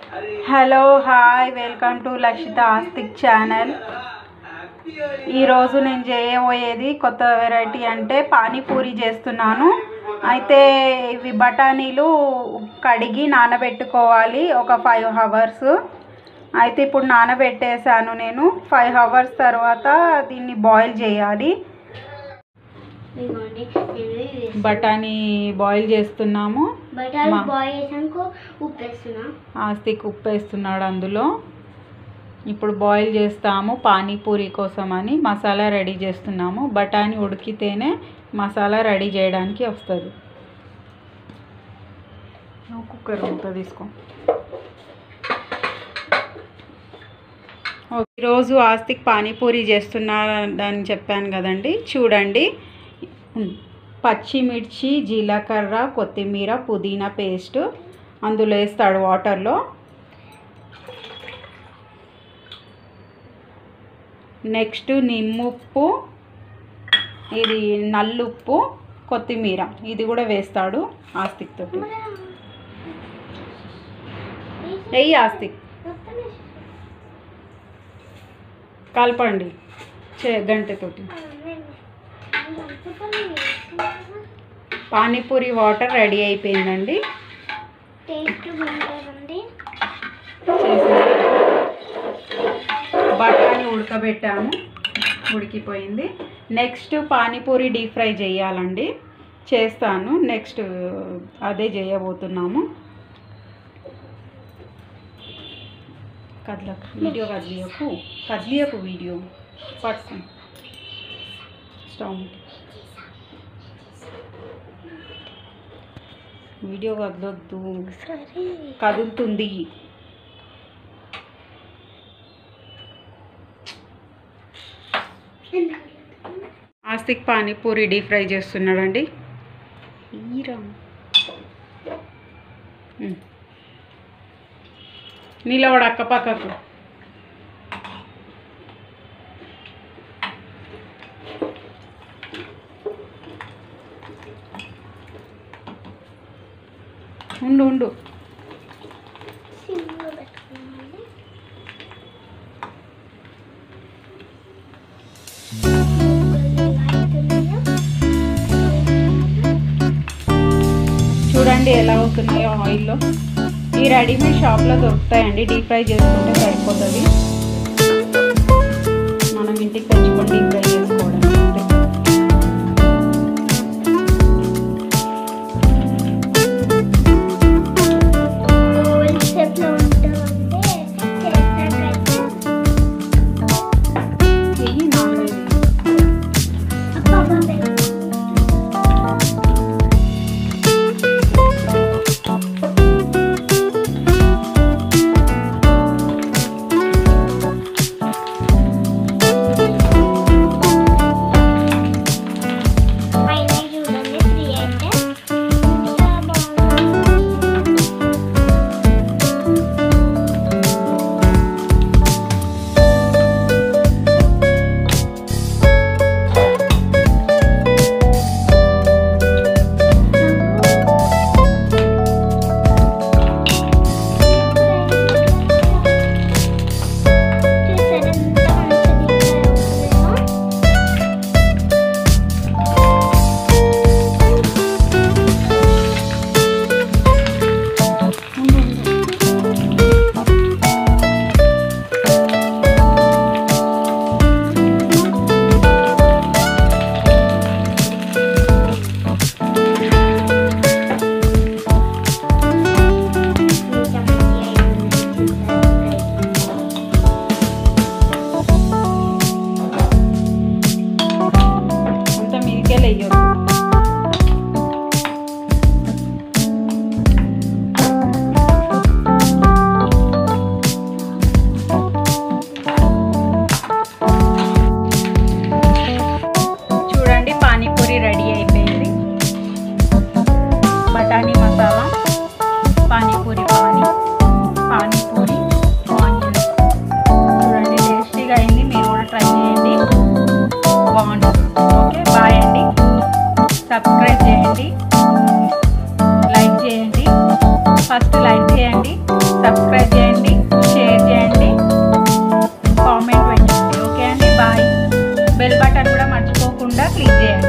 Hello hi welcome to Lakshita Aastik channel ఈరోజు నేను చేయబోయేది కొత్త వెరైటీ అంటే పానీపూరి చేస్తున్నాను అయితే ఇవి బఠానీలు కడిగి నానబెట్టుకోవాలి ఒక ఫైవ్ అవర్స్ అయితే ఇప్పుడు నానబెట్టేశాను నేను ఫైవ్ అవర్స్ తర్వాత దీన్ని బాయిల్ చేయాలి ఇదిగోండి నేను ఇది వేస్తున్నా. బఠానీ బాయిల్ చేస్తున్నాము బఠానీ మా- బాయిల్ చేసాక ఉప్పు వేస్తున్నా ఆస్తిక్ ఉప్పు వేస్తున్నాడు అందులో ఇప్పుడు బాయిల్ చేస్తాము పానీపూరి కోసం అని మసాలా రెడీ చేస్తున్నాము బఠానీ ఉడికితేనే మసాలా రెడీ చేయడానికి వస్తుంది కుక్కర్ మూత తీసుకో ఓకే, ఈరోజు ఆస్తిక్ పానీపూరి చేస్తున్నారని చెప్పాను కదండి చూడండి ఉమ్, పచ్చిమిర్చి జీలకర్ర కొత్తిమీర పుదీనా పేస్ట్ అందులో వేస్తాడు వాటర్లో నెక్స్ట్ నిమ్ముప్పు ఇది నల్లుప్పు కొత్తిమీర ఇది కూడా వేస్తాడు ఆస్తిక్ తోటి నెయ్యి ఆస్తిక్ కలపండి చే గంటతోటి పానీపూరి వాటర్ రెడీ అయిపోయిందండి టేస్ట్ బాగుంటుందండి బఠానీ ఉడకబెట్టాము ఉడికిపోయింది నెక్స్ట్ పానీపూరి డీప్ ఫ్రై చేయాలండి చేస్తాను నెక్స్ట్ అదే చేయబోతున్నాము కదలకు వీడియో కదిలియకు కదిలియకు వీడియో పట్టుకో స్టవ్ ముట్టి. వీడియో కదలొద్దు సరే కదులుతుంది ఆస్తిక్ పానీపూరి డీప్ ఫ్రై చేస్తున్నాడండి ఈరా ఉమ్. నిలబడు అక్క పక్కకు ఉండు ఉండు సిమ్లో పెట్టుకున్నామండి చూడండి ఎలా అవుతున్నాయో ఆయిల్లో ఈ రెడీమేడ్ షాప్లో దొరుకుతాయండి డీప్ ఫ్రై చేసుకుంటే సరిపోతుంది మనం ఇంటికి తెచ్చుకొని డీప్ ఫ్రై చేసుకోవడం అంతే ఓవెన్ షేప్లో ఉంటామంటే చేస్తాకైతే చెయ్యి నాలుగైదు అబ్బబ్బబ్బే. బెల్ బటన్ కూడా మర్చిపోకుండా క్లిక్ చేయండి